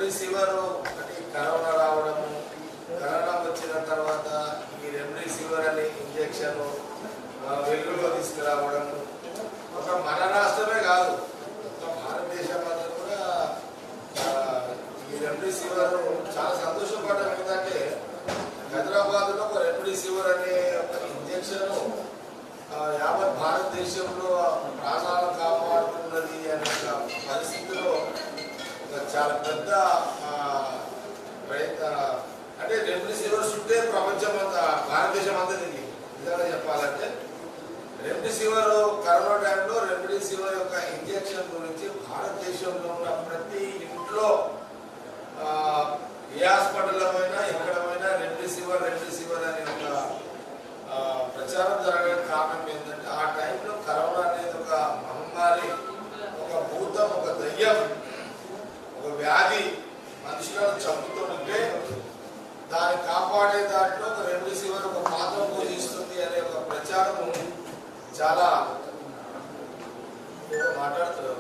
Remdesivir అంటే ఈ corona రావడము కరోనా వచ్చిన తర్వాత ఈ రెమ్డెసివిర్ అనే ఇంజెక్షన్ వెలుగులో తీసుకురావడం ఒక మన రాష్ట్రమే కాదు మొత్తం భారతదేశం అంతా కూడా ఆ, ఈ రెమ్డెసివిర్ చాలా సంతోషపడడం ఏంటంటే హైదరాబాద్ లో ఒక రెమ్డెసివిర్ అనే ఒక ఇంజెక్షన్ యావత్ భారతదేశంలో ప్రాణాలను కాపాడుతున్నది అనే ఒక పరిస్థితిలో ఒక చాలా పెద్ద ఆ, ప్రయత్న అంటే రెమ్డెసివిర్ చుట్టే ప్రపంచం అంతా భారతదేశం అంతా తిరిగి నిజంగా చెప్పాలంటే రెమ్డెసివిర్ కరోనా టైంలో రెమ్డెసివిర్ యొక్క ఇంజెక్షన్ గురించి భారతదేశంలో ఉన్న ప్రతి ఇంట్లో ఆ, ఏ హాస్పిటల్లో అయినా ఎక్కడమైనా రెమ్డెసివిర్ రెమ్డెసివిర్ అనే ఒక ఆ, ప్రచారం జరగడానికి కారణం ఏంటంటే ఆ టైంలో కరోనా అనేది ఒక మహమ్మారి ఒక భూతం ఒక దయ్యం ఒక వ్యాధి మనుషులను చంపుతూ ఉంటే దాన్ని కాపాడే దాంట్లో ఒక రెమ్డెసివిర్ ఒక పాత్ర పోషిస్తుంది అనే ఒక ప్రచారం చాలా ఏదో మాట్లాడుతున్నారు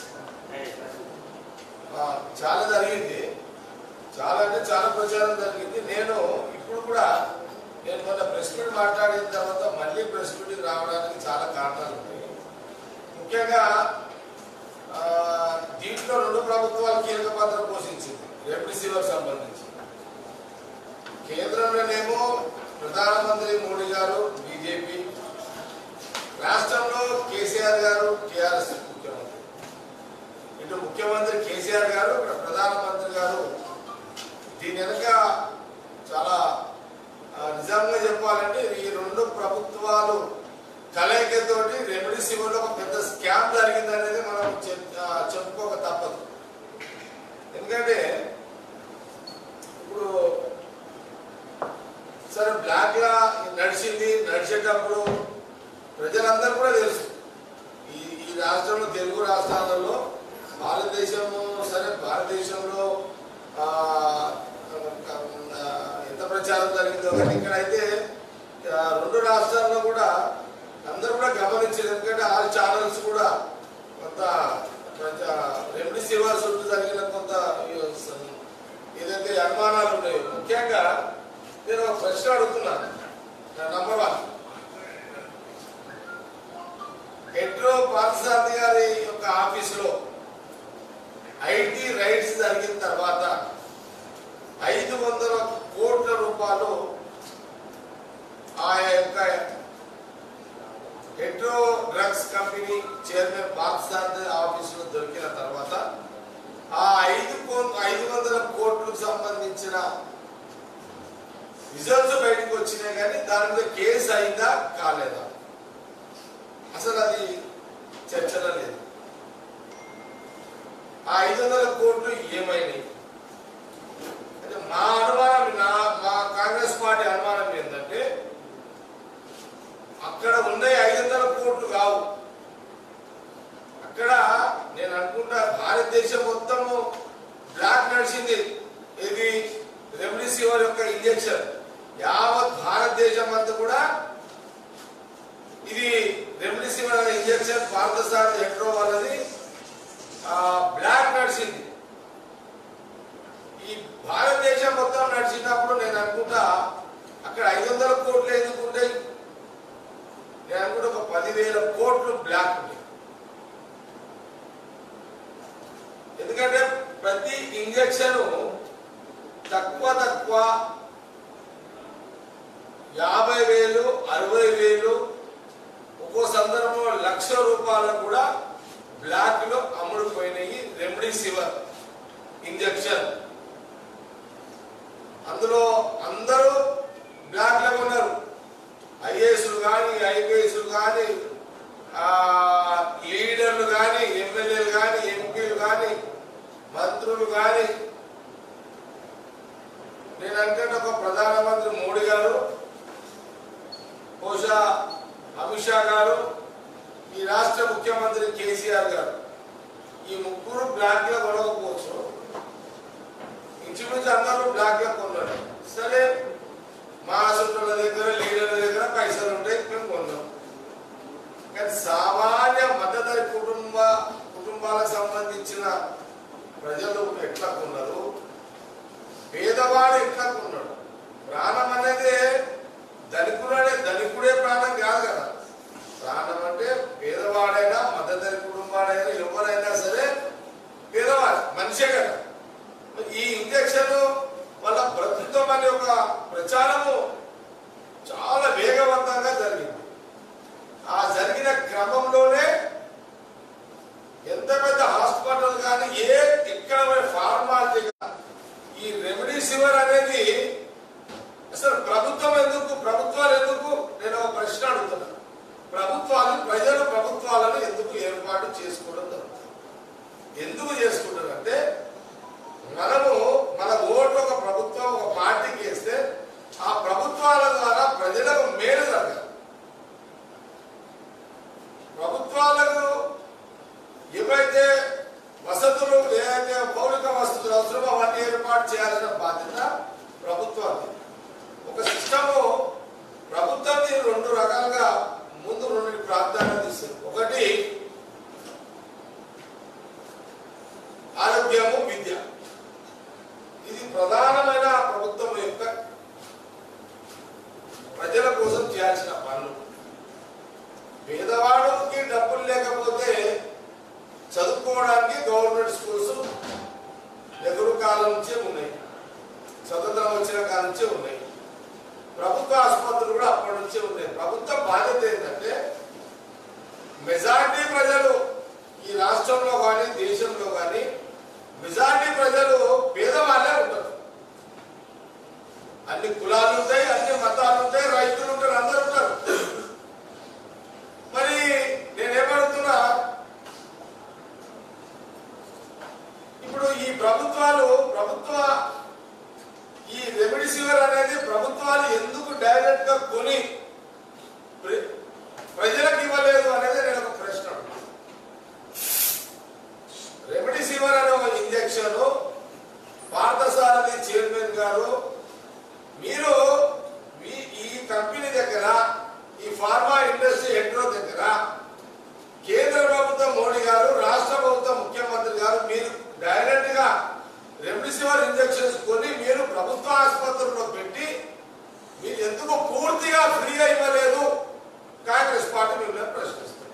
ఆ, చాలా జరిగింది చాలా అంటే చాలా ప్రచారం జరిగింది నేను ఇప్పుడు కూడా నేను మొన్న ప్రెస్ మీట్ మాట్లాడిన తర్వాత మళ్ళీ ప్రెస్ మీట్కి రావడానికి చాలా కారణాలు ఉన్నాయి ముఖ్యంగా ఆ, దీంట్లో రెండు ప్రభుత్వాలు కీలక పాత్ర పోషించింది రెమ్డెసివిర్ సంబంధించి కేంద్రంలోనేమో ప్రధానమంత్రి మోడీ గారు బీజేపీ రాష్ట్రంలో కేసీఆర్ గారు టిఆర్ఎస్ ముఖ్యమంత్రి ఇటు ముఖ్యమంత్రి కేసీఆర్ గారు ఇక్కడ ప్రధానమంత్రి గారు దీని వెనక చాలా ఆ, నిజంగా చెప్పాలంటే ఈ రెండు ప్రభుత్వాలు కలయికతోటి రెమ్డెసివిర్లో ఒక పెద్ద స్కామ్ జరిగింది అనేది మనం చెప్- ఆ, చెప్పుకోక తప్పదు ఎందుకంటే ఇప్పుడు సరే బ్లాక్ లా నడిచింది నడిచేటప్పుడు ప్రజలందరూ కూడా తెలుసు ఈ ఈ రాష్ట్రంలో తెలుగు రాష్ట్రాలలో భారతదేశము సరే భారతదేశంలో ఆ, ఆ, ఎంత ప్రచారం జరిగిందో కానీ ఇక్కడైతే ఆ, రెండు రాష్ట్రాల్లో కూడా అందరూ కూడా గమనించారు ఎందుకంటే ఆరు ఛానల్స్ కూడా కొంత రెమ్డెసివిర్ చుట్టూ జరిగిన కొంత ఏదైతే అనుమానాలు ఉన్నాయో ముఖ్యంగా నేను ఒక ప్రశ్న అడుగుతున్నాను నంబర్ వన్ హెడ్రో పార్థసారథి గారి యొక్క ఆఫీసులో ఐటీ రైట్స్ జరిగిన తర్వాత ఐదు వందల కోట్ల రూపాయలు ఆ యొక్క Hetero drugs company chairman Parthasarathy ఆఫీసులో దొరికిన తర్వాత ఆ ఐదు కో- ఐదు వందల కోట్లకు సంబంధించిన రిజల్ట్స్ బయటకు వచ్చినాయి కానీ దాని మీద కేసు అయిందా కాలేదా అసలు అది చర్చలో లేదు ఆ ఐదు వందల కోట్లు ఏమైనాయి అంటే మా అనుమానం నా మా కాంగ్రెస్ పార్టీ అనుమానం ఏంటంటే అక్కడ ఉన్న ఐదు వందల కోట్లు కావు అక్కడ నేను అనుకుంటా భారతదేశం మొత్తము బ్లాక్ నడిచింది ఇది రెమ్డెసివిర్ యొక్క ఇంజెక్షన్ యావత్ భారతదేశం అంతా కూడా ఇది రెమ్డెసివిర్ అనే ఇంజెక్షన్ పార్థసారథి హెడ్రో వాళ్ళది ఆ, బ్లాక్ నడిచింది ఈ భారతదేశం మొత్తం నడిచినప్పుడు నేను అనుకుంటా అక్కడ ఐదు వందల కోట్లు ఎందుకు ఉంటాయి నేను అనుకుంటా ఒక పదివేల కోట్లు బ్లాక్ ఉంటాయి ఎందుకంటే ప్రతి ఇంజెక్షన్ తక్కువ తక్కువ యాభై వేలు అరవై వేలు ఒక్కో సందర్భంలో లక్ష రూపాయలు కూడా బ్లాక్ లో అమ్ముడుపోయినాయి రెమ్డెసివిర్ ఇంజెక్షన్ అందులో అందరూ బ్లాక్ లో ఉన్నారు ఐఏఎస్లు కానీ ఐపీఎస్లు కానీ లీడర్లు కానీ ఎమ్మెల్యేలు కానీ ఎంపీలు కానీ మంత్రులు కానీ నేను అనుకుంటే ఒక ప్రధానమంత్రి మోడీ గారు బహుశా అమిత్ షా గారు ఈ రాష్ట్ర ముఖ్యమంత్రి కేసీఆర్ గారు ఈ ముగ్గురు బ్లాక్ లో కొనకపోవచ్చు ఇంచుమించు అందరూ బ్లాక్ లో కొన్నారు సరే మా సుట్టుల దగ్గర లీడర్ల దగ్గర పైసలు ఉంటాయి మేము కొన్నాం కానీ సామాన్య మద్దతు కుటుంబ కుటుంబాలకు సంబంధించిన ప్రజలు ఎట్లా కొన్నారు ఇట్లా ఉన్నాడు ప్రాణం అనేది ధనికుడే ధనికుడే ప్రాణం కాదు కదా ప్రాణం అంటే పేదవాడైనా మధ్యతరి కుటుంబాడైనా ఎవరైనా సరే పేదవాడు మనిషే కదా ఈ ఇంజక్షన్ వల్ల ప్రభుత్వం అనే ఒక ప్రచారము చాలా వేగవంతంగా జరిగింది ఆ జరిగిన క్రమంలోనే ఎంత పెద్ద హాస్పిటల్ కానీ ఏ ఎక్కడ ఫార్మాలిటీ ఈ రెమెడీసివర్ అనేది అసలు ప్రభుత్వం ఎందుకు ప్రభుత్వాలు ఎందుకు నేను ఒక ప్రశ్న అడుగుతున్నా ప్రభుత్వాలు ప్రజలు ప్రభుత్వాలను ఎందుకు ఏర్పాటు చేసుకోవడం జరుగుతుంది ఎందుకు చేసుకుంటారంటే మనము మన ఓటు ఒక ప్రభుత్వం ఒక పార్టీకి వేస్తే ఆ ప్రభుత్వాల ద్వారా ప్రజలకు మేలు జరగాలి ప్రభుత్వాలకు ఏవైతే వసతులు ఏదైతే మౌలిక వసతులు అవసరమో అవన్నీ ఏర్పాటు చేయాల్సిన బాధ్యత ప్రభుత్వానికి ఒక సిస్టము ప్రభుత్వాన్ని రెండు రకాలుగా ముందు రెండు ప్రాంతాలను ఇస్తుంది ఒకటి ఆరోగ్యము విద్య ఇది ప్రధానమైన ప్రభుత్వం యొక్క ప్రజల కోసం చేయాల్సిన పనులు పేదవాడికి డబ్బులు లేకపోతే చదువుకోవడానికి గవర్నమెంట్ స్కూల్స్ నెహ్రూ కాలం నుంచే ఉన్నాయి స్వతంత్రం వచ్చిన కాలం నుంచే ఉన్నాయి ప్రభుత్వ ఆసుపత్రులు కూడా అప్పటి నుంచే ఉన్నాయి ప్రభుత్వ బాధ్యత ఏంటంటే మెజారిటీ ప్రజలు ఈ రాష్ట్రంలో కానీ దేశంలో కానీ మెజారిటీ ప్రజలు పేదవాళ్ళే ఉంటారు అన్ని కులాలు ఉంటాయి అన్ని మతాలు ఉంటాయి రైతులు ఉంటారు అందరూ ఉంటారు మరి నేనేమడుగుతున్నా ఇప్పుడు ఈ ప్రభుత్వాలు ప్రభుత్వ ఈ రెమెడిసివర్ అనేది ప్రభుత్వాలు ఎందుకు డైరెక్ట్ గా కొని ప్ర- ప్రజలకు ఇవ్వలేదు అనేది నేను ఒక ప్రశ్న అడుగుతున్నా. రెమెడిసివర్ అనే ఒక ఇంజక్షన్ పార్థసారథి చైర్మన్ గారు మీరు మీ ఈ కంపెనీ దగ్గర ఈ ఫార్మా ఇండస్ట్రీ హెడ్రో దగ్గర కేంద్ర ప్రభుత్వం మోడీ గారు రాష్ట్ర ప్రభుత్వం ముఖ్యమంత్రి గారు మీరు డైరెక్ట్ గా రెమ్డెసివిర్ ఇంజెక్షన్స్ కొని మీరు ప్రభుత్వ ఆసుపత్రుల్లో పెట్టి మీరు ఎందుకు పూర్తిగా ఫ్రీగా ఇవ్వలేదు కాంగ్రెస్ పార్టీ మిమ్మల్ని ప్రశ్నిస్తారు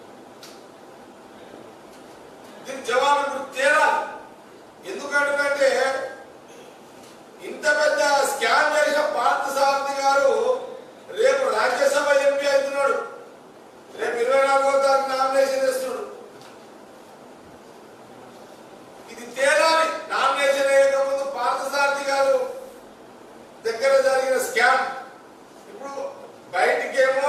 దీనికి జవాబు ఇప్పుడు తేలాలి ఎందుకంటే ఇంత పెద్ద స్కామ్ చేసిన పార్థ సారథి గారు రేపు రాజ్యసభ ఎంపీ అవుతున్నాడు రేపు ఇరవై నాలుగో తారీఖు నామినేషన్ వేస్తున్నాడు ఇది తేలాలి నామినేషన్ వేయకముందు పార్థసారథి గారు దగ్గర జరిగిన స్కామ్ ఇప్పుడు బయటికేమో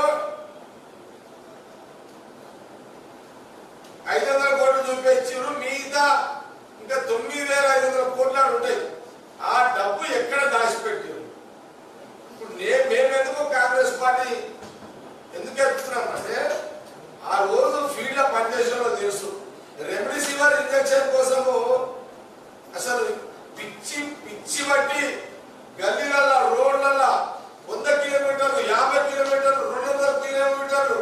ఐదు వందల కోట్లు చూపించారు మిగతా ఇంకా తొమ్మిది వేల ఐదు వందల కోట్లు ఆడ ఉంటాయి ఆ డబ్బు ఎక్కడ దాచిపెట్టారు ఇప్పుడు నే మేమెందుకు కాంగ్రెస్ పార్టీ ఎందుకు చెప్తున్నాం అంటే ఆ రోజు ఫీల్డ్ లో పనిచేసిన తెలుసు రెమ్డెసివిర్ ఇంజక్షన్ కోసము అసలు పిచ్చి పిచ్చి బట్టి గల్లీలలో రోడ్లలో వంద కిలోమీటర్లు యాభై కిలోమీటర్లు రెండు వందల కిలోమీటర్లు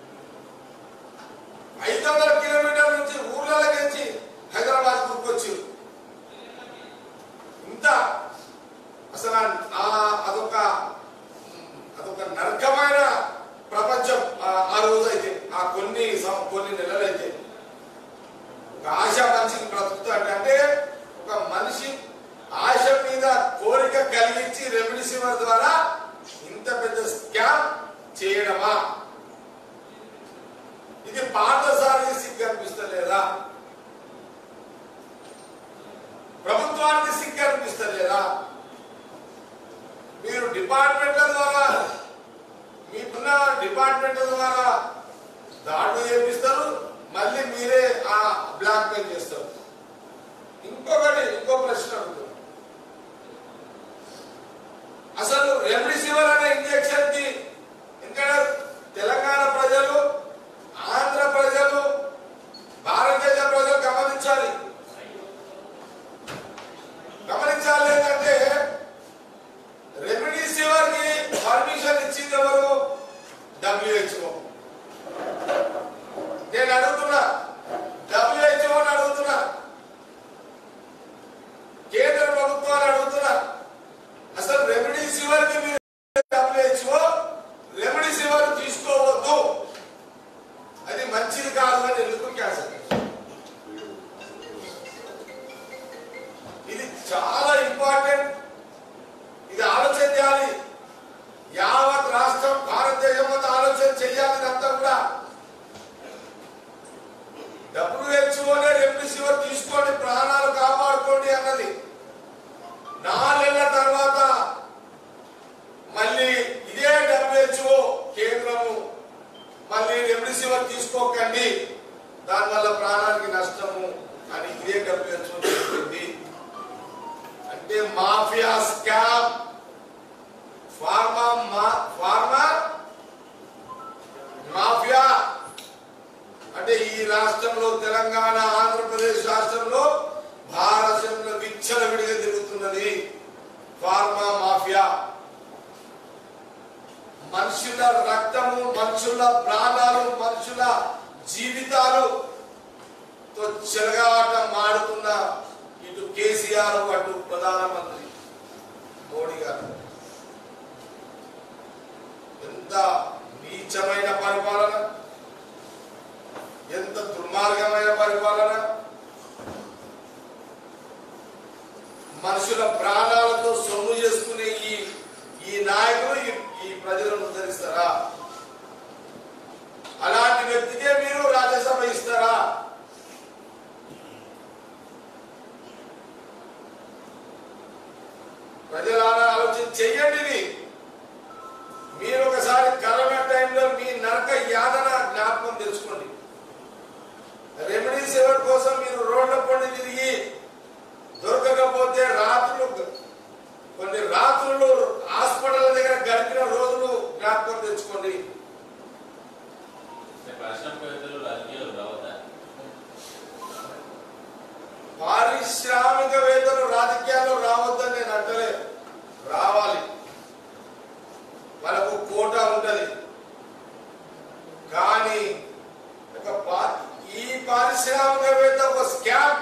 ఐదు వందల కిలోమీటర్ల నుంచి ఊర్లలోకి వచ్చి హైదరాబాద్ కూర్కొచ్చి ఇంత అసలు ఆ- ఆ- అదొక అదొక నరకమైన ప్రపంచం ఆ- ఆ రోజు అయితే ఆ కొన్ని సం- కొన్ని నెలలైతే ఒక ఆశ మనిషికి బ్రతుకుతాడు అంటే ఒక మనిషి ఆశ మీద కోరిక కలిగించి రెమ్డెసివిర్ ద్వారా ఇంత పెద్ద స్కామ్ చేయడమా ఇది పాఠశాల సిగ్గు అనిపిస్తలేదా ప్రభుత్వానికి సిగ్గు అనిపిస్తలేదా మీరు డిపార్ట్మెంట్ల ద్వారా మీకున్న డిపార్ట్మెంట్ల ద్వారా దాడులు చేపిస్తారు మళ్ళీ మీరే ఆ బ్లాక్ మెయిల్ చేస్తారు ఇంకొకటి ఇంకో ప్రశ్న అడుగుతుంది అసలు రెమ్డెసివిర్ అనే ఇంజెక్షన్ కి ఇంకా తెలంగాణ ప్రజలు ఆంధ్ర ప్రజలు భారతదేశ ప్రజలు గమనించాలి గమనించాలి ఏంటంటే రెమ్డెసివిర్ కి పర్మిషన్ ఇచ్చింది ఎవరు డబ్ల్యూహెచ్ఓ నేను అడుగుతున్నా డబ్ల్యూహెచ్ఓ అడుగుతున్నా కేంద్ర తర్వాత మళ్ళీ ఇదే డబ్ల్యూహెచ్ఓ కేంద్రము మళ్ళీ రెమ్డెసివిర్ తీసుకోకండి దానివల్ల ప్రాణానికి నష్టము అని ఇదే డబ్ల్యూహెచ్ఓ చెప్పింది అంటే మాఫియా స్కామ్ ఫార్మా మా- ఫార్మా మాఫియా అంటే ఈ రాష్ట్రంలో తెలంగాణ ఆంధ్రప్రదేశ్ రాష్ట్రంలో భారతంలో విచ్చలవిడిగా తిరుగుతున్నది ఫార్మా మాఫియా మనుషుల రక్తము మనుషుల ప్రాణాలు మనుషుల జీవితాలు తో చెలగాట మాడుతున్న ఇటు కేసీఆర్ అటు ప్రధానమంత్రి మోడీ గారు ఎంత నీచమైన పరిపాలన ఎంత దుర్మార్గమైన పరిపాలన మనుషుల ప్రాణాలతో సొమ్ము చేసుకునే ఈ ఈ నాయకులు ఈ- ఈ ప్రజలను ఉద్ధరిస్తారా అలాంటి వ్యక్తికే మీరు రాజ్యసభ ఇస్తారా ప్రజలారా ఆలోచన చెయ్యండి ఇది. మీరు ఒకసారి కరోనా టైంలో మీ నరక యాతన జ్ఞాపకం తెచ్చుకోండి రెమెడీ సేవర్ కోసం మీరు రోడ్ల పొండి తిరిగి దొరకకపోతే రాత్రులు కొన్ని రాత్రులు హాస్పిటల్ దగ్గర గడిపిన రోజులు జ్ఞాపకం తెచ్చుకోండి పారిశ్రామికవేత్తలు రాజకీయాలు రావద్దా పారిశ్రామికవేత్తలు రాజకీయాల్లో రావద్దని నేను అంటలే రావాలి మనకు కోట ఉంటది కానీ ఒక పా- ఈ పారిశ్రామికవేత్త ఒక స్కామ్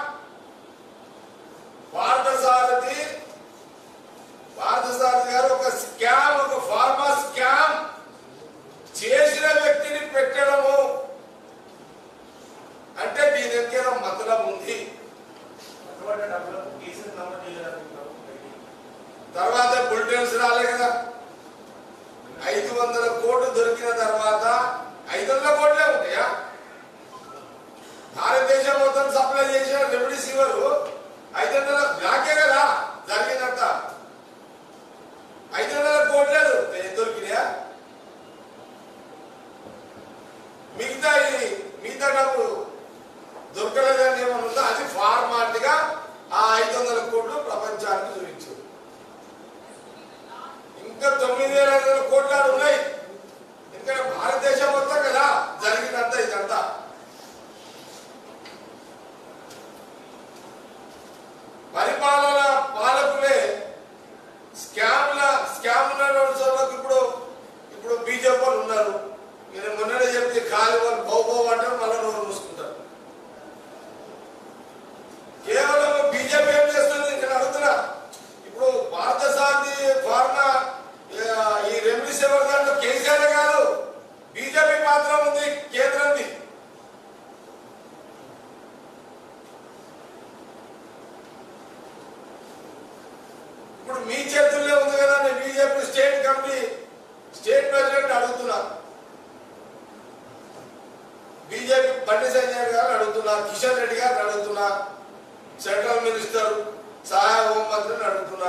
పార్థసారథి పార్థసారథి గారు ఒక స్కామ్ ఒక ఫార్మా స్కామ్ చేసిన వ్యక్తిని పెట్టడము అంటే దీని దగ్గర మతలం ఉంది అటువంటి డబ్బులకు కేసులు నమోదు చేయడానికి ప్రభుత్వం తర్వాత బులెటిన్స్ రాలే కదా ఐదు వందల కోట్లు దొరికిన తర్వాత ఐదు వందల కోట్లే ఉంటాయా భారతదేశం మొత్తం సప్లై చేసిన రెమ్డెసివిర్ ఐదు వందల బ్లాకే కదా జరిగినంత ఐదు వందల కోట్లే దొరుకుతాయి దొరికినాయా మిగతా ఈ- మిగతా డబ్బు దొరకలేదని ఏమన్నా ఉందో అది ఫార్మాలిటీగా ఆ ఐదు వందల కోట్లు ప్రపంచానికి చూపించు ఇంకా తొమ్మిది వేల ఐదు వందల కోట్లు ఉన్నాయి ఎందుకంటే భారతదేశం మొత్తం కదా జరిగినంత ఇదంతా పరిపాలన పాలకులే స్కామ్ల స్కామ్ల వాళ్ళకి ఇప్పుడు ఇప్పుడు బీజేపీ వాళ్ళు ఉన్నారు నేను మొన్ననే చెప్తే ఖాళీ వాళ్ళు బౌబో అంటారు మళ్ళీ నోరు మూసుకుంటారు కేవలం బీజేపీ ఏం చేస్తుంది ఇక్కడ అడుగుతున్నా ఇప్పుడు పార్థసారథి ఫార్మా ఆ, ఈ రెమెడీ సేవర్ దాంట్లో కేసీఆర్ కాదు బీజేపీ మాత్రం ఉంది కేంద్రంది ఇప్పుడు మీ చేతుల్లో ఉంది కదా నేను BJP state committee state president అడుగుతున్నా బీజేపీ బండి సంజయ్ గారు అడుగుతున్నా కిషన్ రెడ్డి గారిని అడుగుతున్నా సెంట్రల్ మినిస్టర్ సహాయ హోంమంత్రిని అడుగుతున్నా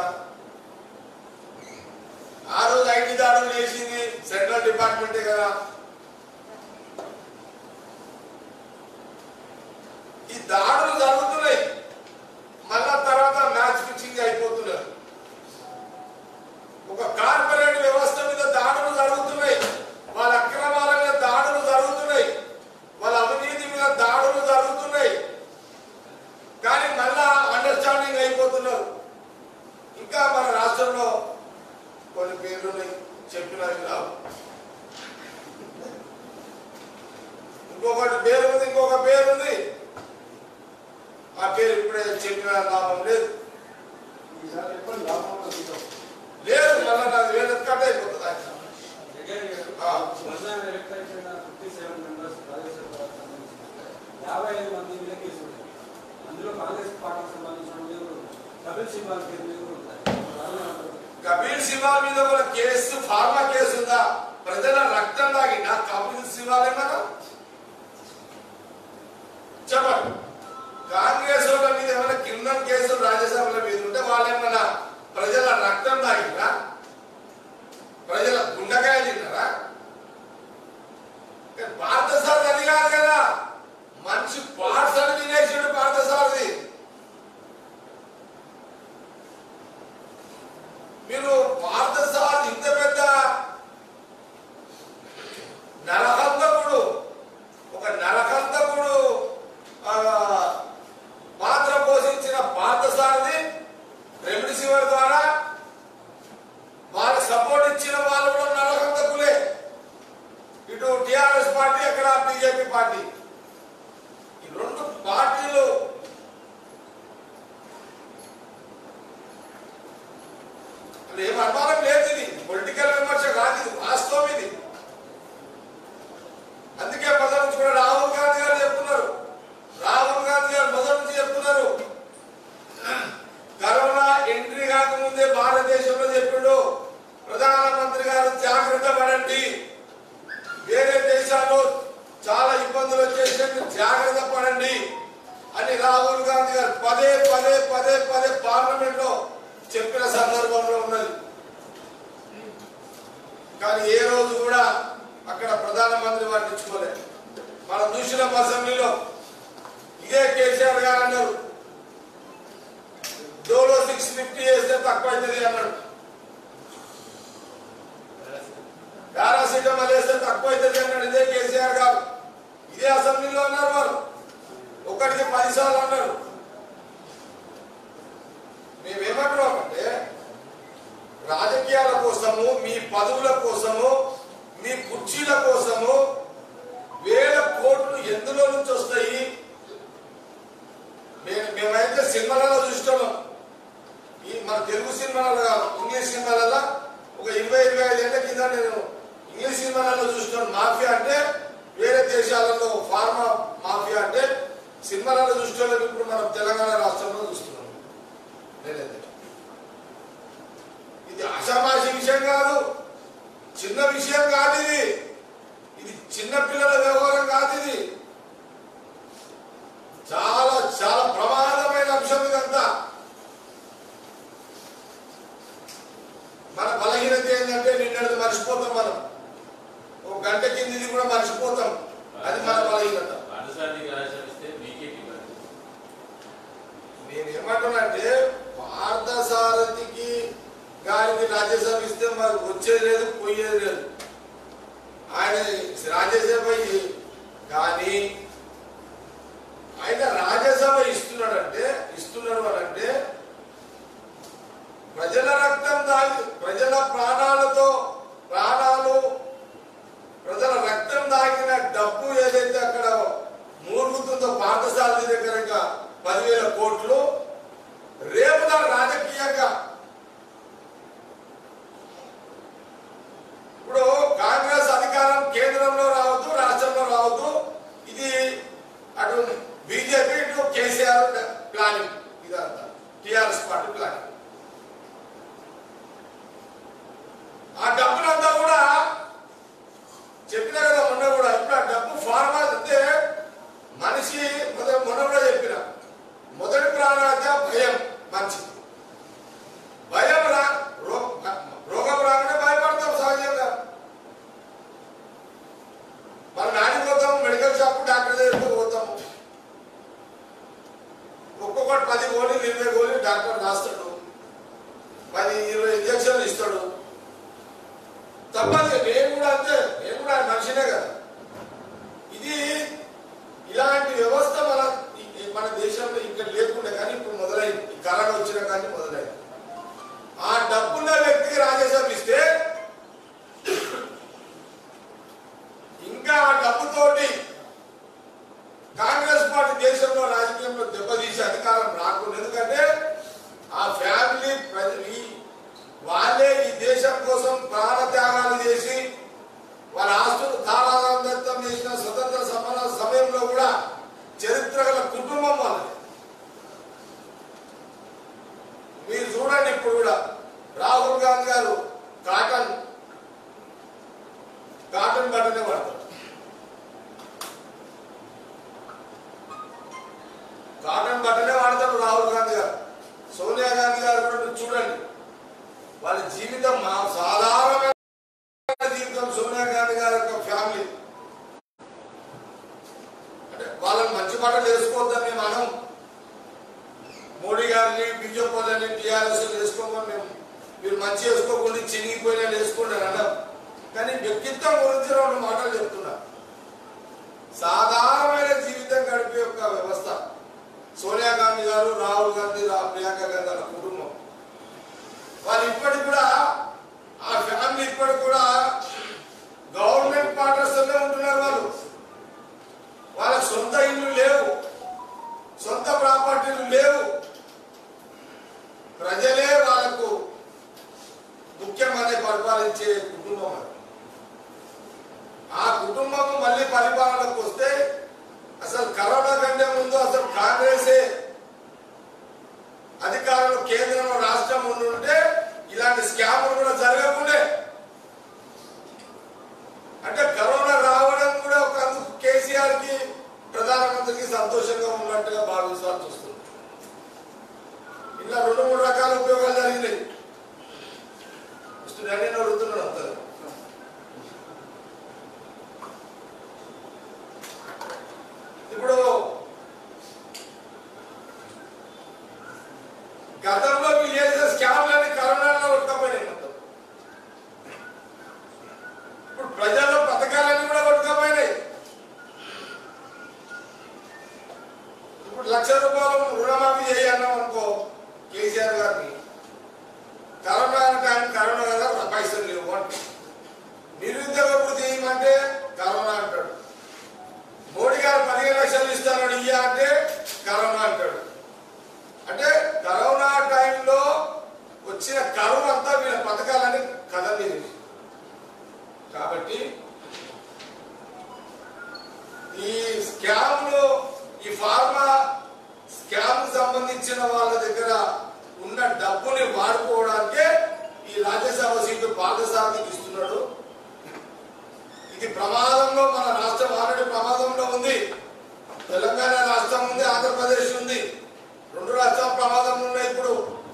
ఆ రోజు ఐటీ దాడులు చేసింది సెంట్రల్ డిపార్ట్మెంటే కదా ఈ దాడులు జరుగుతున్నాయి మళ్ళా తర్వాత మ్యాచ్ ఫిక్సింగ్ అయిపోతున్నారు ఒక కార్పొరేట్ వ్యవస్థ మీద దాడులు జరుగుతున్నాయి వాళ్ళ అక్రమాల మీద దాడులు జరుగుతున్నాయి వాళ్ళ అవినీతి మీద దాడులు జరుగుతున్నాయి కానీ మళ్ళా అండర్స్టాండింగ్ అయిపోతున్నారు ఇంకా మన రాష్ట్రంలో కొన్ని పేర్లు ఉన్నాయి చెప్పినవి రావు ఇంకొకటి పేరు ఉంది ఇంకొక పేరు ఉంది ఆ పేరు ఇప్పుడే చెప్పిన లాభం లేదు ఈసారి ఎప్పుడు లాభంలో తీసుకో లేదు మళ్ళీ నాది వేరే కట్ అయిపోతుంది ఆయన. ఆ. యాభై ఐదు మంది మీద కేసు ఉన్నాయి అందులో కాంగ్రెస్ పార్టీకి సంబంధించిన మీద కూడా ఉన్నాయి. కపిల్ సిబాల్ పేరు మీద కూడా ఉంటాయి కపిల్ సిబాల్ మీద కూడా కేసు ఫార్మా కేసు ఉందా ప్రజల రక్తం తాగిందా కపిల్ సిబాల్ ఏమన్నా చెప్పండి కాంగ్రెస్ వాళ్ళ మీద ఏమైనా క్రిమినల్ కేసులు రాజ్యసభల మీద ఉంటే వాళ్ళు ఏమన్నా ప్రజల రక్తం తాగిరా ప్రజల గుండెకాయ తిన్నారా కానీ పార్థసారథి అది కాదు కదా మనిషి పార్ట్స్ అని తినేసాడు పార్థసారథి మీరు పార్థసారథి ఇంత పెద్ద నరహంతకుడు ఒక నరహంతకుడు ఆ, పాత్ర పోషించిన పార్థసారథి రెమ్డిసివర్ ద్వారా వాళ్ళకి సపోర్ట్ ఇచ్చిన వాళ్ళు కూడా నరహంతకులే ఇటు టిఆర్ఎస్ పార్టీ అక్కడ బీజేపీ పార్టీ ఈ రెండు పార్టీలు అక్కడ ఏం అనుమానం లేదు ఇది పొలిటికల్ విమర్శ కాదు ఇది వాస్తవం ఇది అందుకే మొదటి నుంచి కూడా రాహుల్ గాంధీ గారు చెప్తున్నారు రాహుల్ గాంధీ గారు మొదటి నుంచి చెప్తున్నారు కరోనా ఎంట్రీ కాకముందే భారతదేశంలో చెప్పిండు ప్రధానమంత్రి గారు జాగ్రత్త పడండి వేరే దేశాల్లో చాలా ఇబ్బందులు వచ్చేసి జాగ్రత్త పడండి అని రాహుల్ గాంధీ గారు పదే పదే పదే పదే పార్లమెంట్ లో చెప్పిన సందర్భంలో ఉన్నది కానీ ఏ రోజు కూడా అక్కడ ప్రధానమంత్రి వారిని ఇచ్చుకోలేదు మనం చూసిన అసెంబ్లీలో ఇదే కేసీఆర్ గారు అన్నారు డోలో సిక్స్ ఫిఫ్టీ వేస్తే తక్కువ అవుతుంది అన్నాడు పారాసిటమాల్ వేస్తే తక్కువ అవుతుంది అన్నాడు ఇదే కేసీఆర్ గారు ఇదే అసెంబ్లీలో అన్నారు వారు ఒకటికి పది సార్లు అన్నారు మేమేమంటున్నాం అంటే రాజకీయాల కోసము మీ పదవుల కోసము మీ కుర్చీల కోసము వేల కోట్లు ఎందులో నుంచి వస్తాయి మే- మేమైతే సినిమాలలో చూస్తున్నాం ఈ మన తెలుగు సినిమాలలో కాదు ఇంగ్లీష్ సినిమాలలో ఒక ఇరవై ఇరవై ఐదు ఏళ్ల కింద నేను ఇంగ్లీష్ సినిమాలలో చూస్తున్నాను మాఫియా అంటే వేరే దేశాలలో ఫార్మా మాఫియా అంటే సినిమాలలో చూస్తున్నాం ఇప్పుడు మనం తెలంగాణ రాష్ట్రంలో చూస్తున్నాం నేనైతే ఇది అసామాసి విషయం కాదు చిన్న విషయం కాదు ఇది ఇది చిన్న పిల్లల వ్యవహారం కాదు ఇది చాలా చాలా ప్రమాదమైన అంశం ఇదంతా మన బలహీనత ఏంటంటే నిన్నటిది మర్చిపోతాం మనం ఒక గంట కిందిది కూడా మర్చిపోతాం అది మన బలహీనత పాఠశాలకి రాసిస్తే మీకేటి మరి నేను ఏమంటున్నానంటే పార్థసారథికి గారికి రాజ్యసభ ఇస్తే మరి వచ్చేది లేదు పోయేది లేదు ఆయన రాజ్యసభ ఇ- కానీ ఆయన రాజ్యసభ ఇస్తున్నాడంటే ఇస్తున్నాడు అని అంటే ప్రజల రక్తం దాగి ప్రజల ప్రాణాలతో ప్రాణాలు ప్రజల రక్తం దాగిన డబ్బు ఏదైతే అక్కడ మూలుగుతుందో పాఠశాల దగ్గర ఇంకా పదివేల కోట్లు రేపు దాని రాజకీయంగా ఇప్పుడు కాంగ్రెస్ అధికారం కేంద్రంలో రావద్దు రాష్ట్రంలో రావద్దు ఇది అటు బీజేపీ ఇటు కేసీఆర్ ప్లానింగ్ ఇదంతా టిఆర్ఎస్ పార్టీ ప్లానింగ్ ఆ డబ్బులంతా కూడా చెప్పిన కదా మొన్న కూడా ఇప్పుడు ఆ డబ్బు ఫార్మా అంటే మనిషి మొదటి మొన్న కూడా చెప్పిన మొదటి ప్రాణార్థ భయం మంచిది భయం రా రో- రోగం రాగానే భయపడతాం సహజంగా మనం నాడి పోతాం మెడికల్ షాప్ డాక్టర్ దగ్గరికి పోతాము ఒక్కొక్కటి పది గోళీలు ఇరవై గోళీలు డాక్టర్ రాస్తాడు పది ఇరవై ఇంజక్షన్లు ఇస్తాడు తప్పదు నేను కూడా అంతే నేను కూడా మనిషినే కదా ఇది ఇలాంటి వ్యవస్థ మన ఈ- మన దేశంలో ఇక్కడ లేకుండా కానీ ఇప్పుడు మొదలైంది ఈ కరోనా వచ్చిన కానీ మొదలైంది ఆ డబ్బున్న వ్యక్తికి రాజ్యసభ ఇస్తే ఇంకా ఆ డబ్బుతోటి కాంగ్రెస్ పార్టీ దేశంలో రాజకీయంలో దెబ్బతీసే అధికారం రాకుండా ఎందుకంటే ఆ ఫ్యామిలీ ప్రజ- ఈ వాళ్ళే ఈ దేశం కోసం ప్రాణ త్యాగాలు చేసి వాళ్ళ ఆస్తులు తాళాలందత్తం చేసిన స్వతంత్ర సమర సమయంలో కూడా చరిత్ర గల కుటుంబం వాళ్ళది మీరు చూడండి ఇప్పుడు కూడా రాహుల్ గాంధీ గారు కాటన్ కాటన్ బట్టనే పడతారు కాటన్ బట్టనే వాడతాడు రాహుల్ గాంధీ గారు సోనియా గాంధీ గారు కూడా మీరు చూడండి వాళ్ళ జీవితం మా సాధారణమైన జీవితం సోనియా గాంధీ గారి యొక్క ఫ్యామిలీ అంటే వాళ్ళని మంచి మాటలు వేసుకోవద్దని మేము అనం మోడీ గారిని బీజేపీ వాళ్ళని టీఆర్ఎస్ వేసుకోమని మేము మీరు మంచి వేసుకోకుండా చినిగిపోయినా వేసుకోండి అని అన్నాం కానీ వ్యక్తిత్వం గురించి రెండు మాటలు చెప్తున్నా సాధారణమైన జీవితం గడిపే ఒక వ్యవస్థ సోనియా గాంధీ గారు రాహుల్ గాంధీ రా ప్రియాంక గాంధీ వాళ్ళ కుటుంబం వాళ్ళు ఇప్పటికి కూడా ఆ ఫ్యామిలీ ఇప్పటికి కూడా గవర్నమెంట్ క్వార్టర్స్లోనే ఉంటున్నారు వాళ్ళు వాళ్ళకి సొంత ఇల్లు లేవు సొంత ప్రాపర్టీలు లేవు ప్రజలే వాళ్ళకు ముఖ్యమని పరిపాలించే కుటుంబం అది ఆ కుటుంబం మళ్ళీ పరిపాలనకు వస్తే అసలు కరోనా కంటే ముందు అసలు కాంగ్రెసే అధికారంలో కేంద్రంలో రాష్ట్రం ఉండుంటే ఇలాంటి స్కాములు కూడా జరగకుండే అంటే కరోనా రావడం కూడా ఒక అందుకు కేసీఆర్ కి ప్రధానమంత్రికి సంతోషంగా ఉన్నట్టుగా భావించాల్సి వస్తుంది ఇలా రెండు మూడు రకాల ఉపయోగాలు జరిగినాయి వస్తుంది నేను అడుగుతున్నాను అంతా ఇప్పుడు గతంలో వీళ్ళు చేసిన స్కామ్లన్నీ కరోనాలో కొట్టుకపోయినాయి మొత్తం ఇప్పుడు ప్రజల్లో పథకాలన్నీ కూడా కొట్టుకపోయినాయి ఇప్పుడు లక్ష రూపాయలు రుణమాఫీ చేయన్నాం అనుకో కేసీఆర్ గారిని కరోనా టైం కరోనా కదా పైసలు లేవు అంటే నిరుద్యోగ వృద్ధి చేయమంటే కరోనా అంటాడు మోడీ గారు పదిహేను లక్షలు ఇస్తానని ఇయ్య అంటే కరోనా అంటాడు అంటే కరోనా టైంలో వచ్చిన కరువు అంతా వీళ్ళ పథకాలని కదలేదు కాబట్టి ఈ స్కామ్లు ఈ ఫార్మా స్కామ్ సంబంధించిన వాళ్ళ దగ్గర ఉన్న డబ్బుని వాడుకోవడానికే ఈ రాజ్యసభ సీటు పార్థసారథికి ఇస్తున్నాడు ఇది ప్రమాదంలో మన రాష్ట్రం ఆల్రెడీ ప్రమాదంలో ఉంది తెలంగాణ రాష్ట్రం ఉంది ఆంధ్రప్రదేశ్ ఉంది రెండు రాష్ట్రాలు ప్రమాదంలో ఉన్నాయి ఇప్పుడు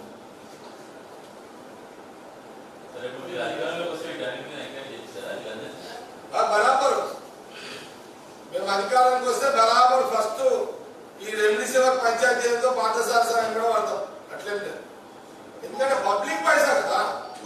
సరే ఇప్పుడు మీరు అధికారంలోకి వస్తే వీటన్నిటి మీద ఎంక్వైరీ చేస్తారా వీళ్ళందరినీ ఆ బరాబర్ మేము అధికారానికి వస్తే బరాబర్ ఫస్ట్ ఈ రెమ్డిసివర్ పంచాయతీ ఏందో పాఠశాల సాయం కూడా వాడతాం అట్లేం లేదు ఎందుకంటే పబ్లిక్ పైసా కదా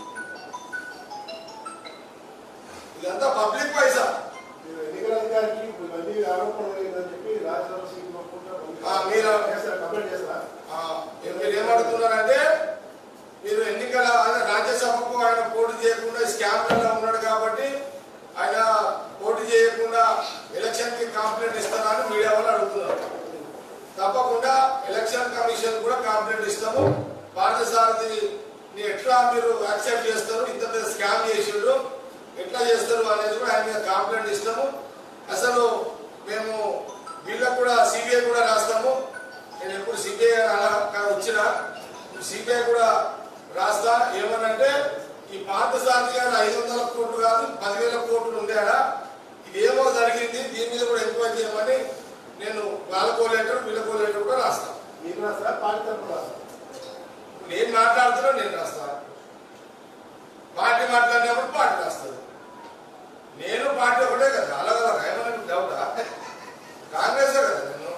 ఇదంతా పబ్లిక్ పైసా మీరు ఎన్నికల అధికారికి ఇప్పుడు మళ్ళీ ఆరోపణలు లేదని చెప్పి రాజ్యసభ సీట్ పంపుకుంటా ఆ, మీరు- చేస్తారా కంప్లైంట్ చేస్తారా ఆ, మీరు ఏమడుగుతున్నారంటే మీరు ఎన్నికల ఆయన రాజ్యసభకు ఆయన పోటీ చేయకుండా స్కామ్లలో ఉన్నాడు కాబట్టి ఆయన పోటీ చేయకుండా ఎలక్షన్ కి కాంప్లైంట్ ఇస్తారా అని మీడియా వాళ్ళు అడుగుతున్నారు తప్పకుండా ఎలక్షన్ కమిషన్ కూడా కాంప్లైంట్ ఇస్తాము పార్థసారథిని ఎట్లా మీరు యాక్సెప్ట్ చేస్తారు ఇంత పెద్ద స్కామ్ చేసిండ్రు ఎట్లా చేస్తారు అనేది కూడా ఆయన మీద కాంప్లైంట్ ఇస్తాము అసలు మేము వీళ్ళకు కూడా సిబిఐ కూడా రాస్తాము నేను ఎప్పుడు సిబిఐ అలా వచ్చిన సిబిఐ కూడా రాస్తా ఏమనంటే ఈ పార్థసారథి గారు ఐదు వందల కోట్లు కాదు పదివేల కోట్లు ఉండేడా ఇది ఏమో జరిగింది దీని మీద కూడా ఎంక్వైరీ చేయమని నేను వాళ్ళకో లెటర్ వీళ్ళకో లెటర్ కూడా రాస్తాను మీరు రాస్తారా పార్టీ తరఫున రాస్తారా నేను మాట్లాడుతున్నా నేను రాస్తాను పార్టీ మాట్లాడినప్పుడు పార్టీ రాస్తుంది నేను పార్టీ ఒకటే కదా అలాగే ఏమైనా డౌటా కాంగ్రెస్ కదా నేను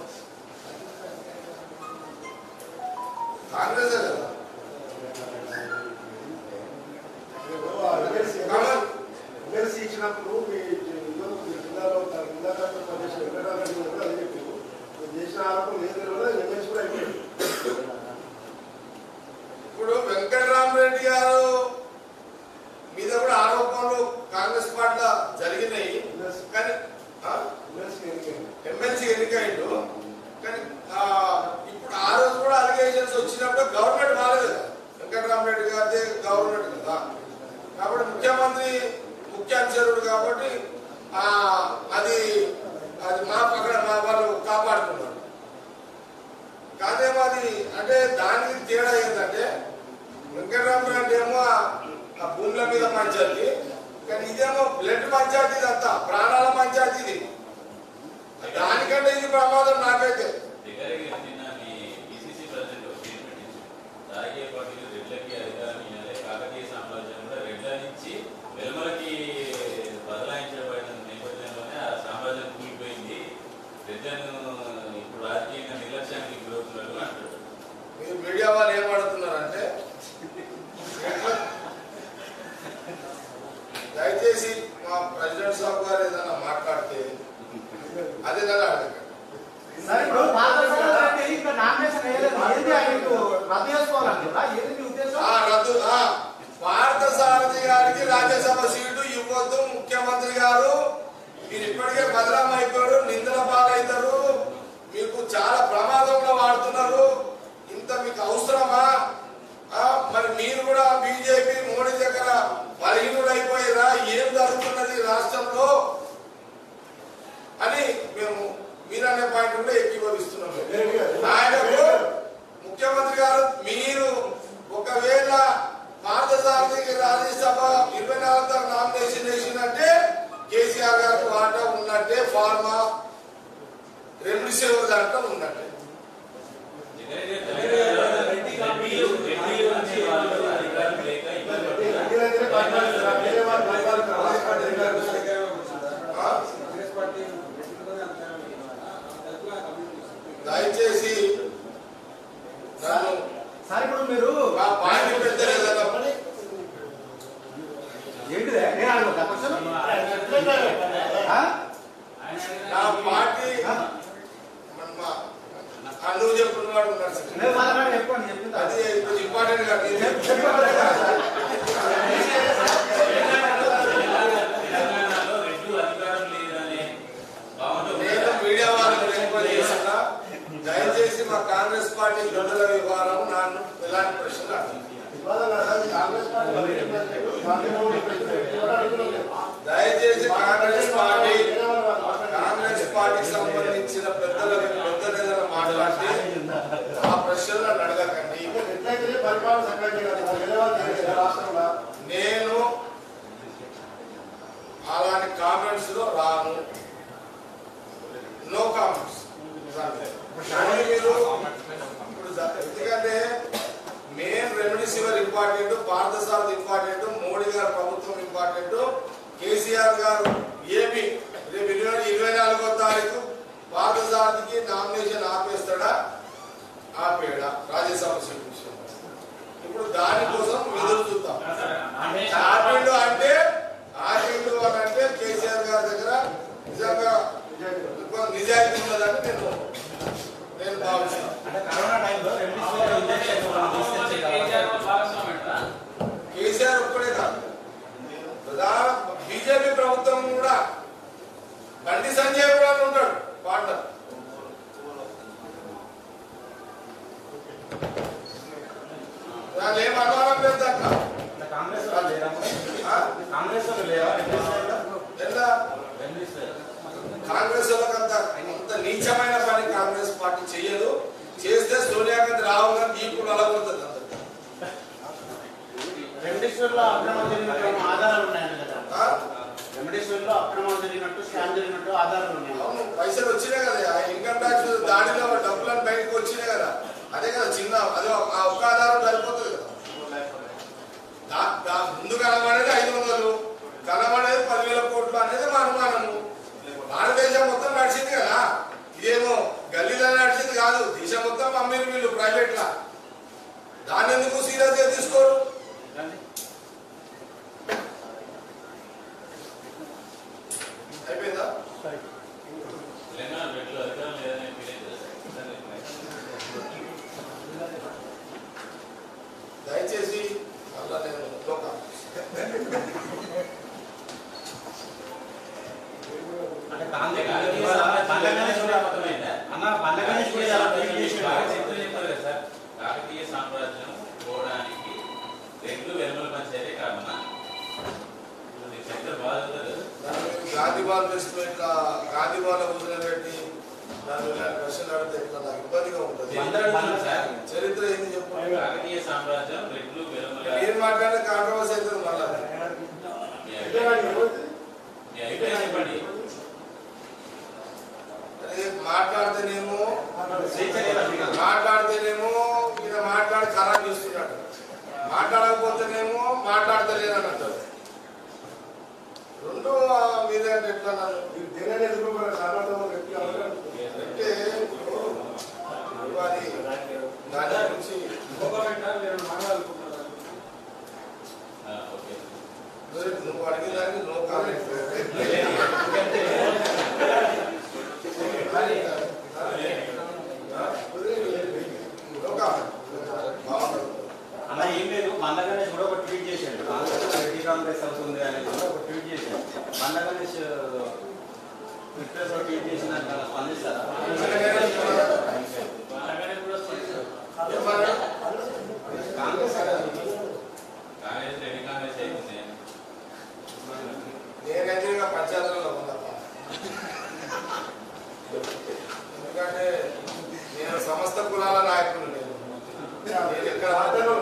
కాంగ్రెస్ కదా మీరు ఆ ఎమ్మెల్సీ కామన్ ఎమ్మెల్సీ ఇచ్చినప్పుడు మీ జిల్లాలో మీ జిల్లాలో జిల్లా కలెక్టర్ పనిచేసిన వెంకటరామరెడ్డి గారు కూడా అదే చెప్పారు మీరు చేసిన ఆరోపణలు ఏది కూడా ఎమ్మెల్సీ కూడా అయిపోయింది ఇప్పుడు వెంకటరామరెడ్డి గారు మీద కూడా ఆరోపణలు కాంగ్రెస్ పార్టీలో జరిగినాయి కానీ ఆ? ఎమ్మెల్సీ ఎన్నికైంది ఎమ్మెల్సీ ఎన్నికైండు కానీ ఆ, ఇప్పుడు ఆ రోజు కూడా అలిగేషన్స్ వచ్చినప్పుడు గవర్నమెంట్ మారదు కదా వెంకటరామరెడ్డి గారిదే గవర్నమెంట్ కదా కాబట్టి ముఖ్యమంత్రి ముఖ్యాంశరుడు కాబట్టి ఆ, అది అది మా పక్కన మా వాళ్ళు కాపాడుతున్నారు కాదేమో అది అంటే దానికి తేడా ఏంటంటే వెంకటరామరెడ్డి ఏమో ఆ- ఆ భూముల మీద పంచాయతీ కానీ ఇదేమో బ్లడ్ పంచాయతీ ఇదంతా ప్రాణాల పంచాయతీ ఇది దానికంటే ఇది ప్రమాదం నాకైతే దగ్గరికి నిన్న మీ పిసిసి ప్రెసిడెంట్ ఒక స్టేట్మెంట్ ఇచ్చారు రాజకీయ పార్టీలు రెడ్లకి అధికారం ఇవ్వాలి కాకతీయ దయచేసి మా ప్రెసిడెంట్ సాబ్ గారు ఏదైనా మాట్లాడితే అదే కదా అడగండి సరే ఇప్పుడు పార్లమెంట్ అంటే ఇక్కడ నామినేషన్ వేయలేదు ఏంది ఆయన ఇటు రద్దు చేసుకోవాలంటున్నా ఏంది మీ ఉద్దేశం ఆ రద్దు ఆ భారత సారథి గారికి రాజ్యసభ సీటు ఇవ్వద్దు ముఖ్యమంత్రి గారు మీరు ఇప్పటికే బదనాం అయిపోయారు నిందల పాలవుతారు మీకు చాలా ప్రమాదంలో వాడుతున్నారు ఇంత మీకు అవసరమా ఆ, మరి మీరు కూడా బీజేపీ మోడీ దగ్గర బలహీనుడు అయిపోయారా ఏం జరుగుతున్నది ఈ రాష్ట్రంలో అని మేము మీరనే పాయింట్ కూడా ఏకీభవిస్తున్నాం మేము. ఆయనకు ముఖ్యమంత్రి గారు మీరు ఒకవేళ పార్థసారథికి రాజ్యసభ ఇరవై నాలుగు దాకా నామినేషన్ వేసినట్టే కేసీఆర్ గారికి వాటా ఉన్నట్టే ఫార్మా రెండు సేవల దాంట్లో ఉన్నట్టే ఆ? దయచేసి నన్ను సరే ఇప్పుడు మీరు మా పాయింట్ పెద్దలేదన్నప్పుడు ఏంటిదే నేను అడగొద్దా క్వశ్చన్ ఆ? నా పార్టీ మన మా ఆ నువ్వు చెప్పుకున్నవాడు ఉన్నాడు సార్. నేను మాట్లాడి చెప్పండి చెప్పింది అది కొంచెం ఇంపార్టెంట్ గా మీరు చెప్పండి తెలంగాణలో రెడ్లు అధికారం లేదనే భావన నేను మీడియా వాళ్ళకి రిక్వెస్ట్ చేస్తున్నా దయచేసి మా కాంగ్రెస్ పార్టీ గొడవల వ్యవహారం నన్ను ఎలాంటి ప్రశ్నలు అడగండి. కాంగ్రెస్ పార్టీ దయచేసి కాంగ్రెస్ పార్టీ కాంగ్రెస్ పార్టీకి సంబంధించిన పెద్దల పెద్దలు ఏదైనా మాట్లాడితే ఆ ప్రశ్నలు నన్ను అడగకండి ఎట్లయితే పరిపాలన చక్కగా చేయాలి గెలవాలి రాష్ట్రంలో నేను అలాంటి కామెంట్స్ లో రాను నో కామెంట్స్ కానీ మీరు ఇప్పుడు జ- ఎందుకంటే main remdesivir important Parthasarathy important Modi గారి ప్రభుత్వం ఇంపార్టెంట్ కేసీఆర్ గారు ఏమి రేపు ఇరవై ఇరవై నాలుగో తారీఖు పార్థసారథికి నామినేషన్ ఆపేస్తాడా ఆపేయడా రాజ్యసభ సీట్ విషయంలో ఇప్పుడు దానికోసం ఎదురు చూద్దాం ఆపిండు అంటే ఆపిండు అని అంటే కేసీఆర్ గారి దగ్గర నిజంగా ఇంకో నిజాయితీ ఉన్నదని నేను నేను భావిస్తాను అంటే కరోనా టైంలో రెమ్డెసివిర్ ఇంజెక్షన్ భాగస్వామ్యం కేసీఆర్ ఒక్కడే కాదు ప్రధాన బీజేపీ ప్రభుత్వం కూడా బండి సంజయ్ కూడా ఉంటాడు పార్ట్నర్ దాన్ని ఏం అనుమానం లేదు దాంట్లో కాంగ్రెస్ వాళ్ళు లేరా ఆ? కాంగ్రెస్ వాళ్ళు లేరా రెమ్డెసివిర్లో? ఎలా కాంగ్రెస్ వాళ్ళకి అంత అంత నీచమైన పని కాంగ్రెస్ పార్టీ చేయదు చేస్తే సోనియా గాంధీ రాహుల్ గాంధీ ఇప్పుడు అలగొడుతుంది అంత రెమ్డెసివిర్లో అక్రమం జరిగినట్టు ఏమో ఆధారాలు ఉన్నాయండి కదా ఆ? రెమ్డెసివిర్లో అక్రమం జరిగినట్టు స్కామ్ జరిగినట్టు ఆధారాలు ఉన్నాయి అవును పైసలు వచ్చినాయి కదా ఆ ఇన్కమ్ ట్యాక్స్ దాడిలో డబ్బులను బయటకు వచ్చినాయి కదా అదే కదా చిన్న అదే ఒక- ఆ ఒక్క ఆధారం సరిపోతుంది కదా దా- దా- ముందు కనబడేది ఐదు వందలు కనబడేది పదివేల కోట్లు అనేది మా అనుమానము భారతదేశం మొత్తం నడిచింది కదా ఇదేమో గల్లీలో నడిచింది కాదు దేశం మొత్తం అమ్మీరు వీళ్ళు ప్రైవేట్ లా దాన్ని ఎందుకు సీరియస్ గా తీసుకోరు అయిపోయిందా తెలంగాణ రెడ్లు అధికారం లేదనే ఫీలింగ్ దయచేసి అలా నేను లోకా అంటే కాంగ్రెస్ బండగానే చూడాలి అన్న బండగానే చూడాలి అలా ట్వీట్ చేసిండు. కాకతీయ సామ్రాజ్యం పోవడానికి రెడ్లు వెలుమల పంచాయతీ కారణమా ఇప్పుడు చరిత్ర బాగా చదువుతారు దాన్ని గాంధీ బాల్ వేసుకుని ఇట్లా గాంధీ బాల్ కూర్చోబెట్టి దాన్ని ఇలాంటి ప్రశ్నలు అడిగితే ఇట్లా నాకు ఇబ్బందిగా ఉంటుంది అందరూ అడుగుతున్నారు సార్ చరిత్ర ఏంది చెప్పు కాకతీయ సామ్రాజ్యం రెడ్లు వెలుమల మీరు మాట్లాడిన కాంట్రవర్సీ అవుతుంది మళ్ళా మీ అభిప్రాయం మీ అభిప్రాయం చెప్పండి అదే మాట్లాడితేనేమో స్వేచ్ఛగా తిరగాలి. మాట్లాడితేనేమో ఈయన మాట్లాడి ఖరాబ్ చేస్తున్నాడు మాట్లాడకపోతేనేమో మాట్లాడతలేదని అంటారు రెండు ఆ, మీరే అంటే ఎట్లా నన్ను మీరు దేనిని ఎదుర్కోవాలి సామర్థ్యం వ్యక్తి అవసరం అంటే ఇప్పుడు అది దాని గురించి ఇంకొక వెంట నేను మాట్లాడుకుంటున్నాను ఆ, ఓకే నువ్వు అడిగిన దానికి నో కామెంట్ ఎందుకంటే నో కామెంట్ బాగుంది అలా ఏం లేదు బండ్ల గణేష్ కూడా ఒక ట్వీట్ చేశాడు కాంగ్రెస్ రెడ్డి కాంగ్రెస్ అవుతుంది అనేది కూడా ఒక ట్వీట్ చేశాడు బండ్ల గణేష్ ట్విట్టర్ లో ట్వీట్ చేసిన దానికి స్పందిస్తారా అలాగనే కూడా స్పందిస్తారు. ఏమన్నా? కాంగ్రెస్ కాంగ్రెస్ రెడ్డి కాంగ్రెస్ అయిపోయింది నేనైతే ఇక పంచాయతీలో ఉందప్ప ఎందుకంటే నేను సమస్త కులాల నాయకుడు నేను నేను ఎక్కడ పార్టీలో